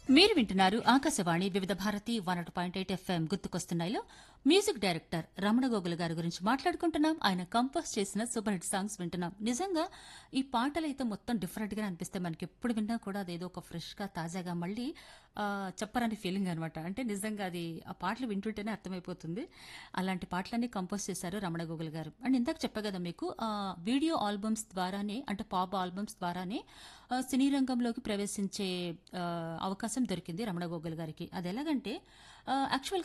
మీరు వింటున్నారు ఆకాశవాణి వివిధ భారతి వన్ అటు పాయింట్ ఎయిట్ ఎఫ్ఎం గుర్తుకొస్తున్నాయిలో మ్యూజిక్ డైరెక్టర్ రమణ గోగుల గారి గురించి మాట్లాడుకుంటున్నాం ఆయన కంపోజ్ చేసిన సూపర్ హిట్ సాంగ్స్ వింటున్నాం నిజంగా ఈ పాటలు అయితే మొత్తం డిఫరెంట్ గా అనిపిస్తాయి మనకి ఎప్పుడు విన్నా కూడా అదేదో ఒక ఫ్రెష్ గా తాజాగా మళ్ళీ ఆ, చెప్పరని ఫీలింగ్ అనమాట అంటే నిజంగా అది ఆ పాటలు వింటుంటేనే అర్థమైపోతుంది అలాంటి పాటలన్నీ కంపోజ్ చేశారు రమణ గోగుల్ గారు అండ్ ఇందాక చెప్పా కదా మీకు ఆ, వీడియో ఆల్బమ్స్ ద్వారానే అంటే పాప్ ఆల్బమ్స్ ద్వారానే ఆ, సినీ రంగంలోకి ప్రవేశించే ఆ, అవకాశం దొరికింది రమణ గోగుల్ గారికి అది ఎలాగంటే యాక్చువల్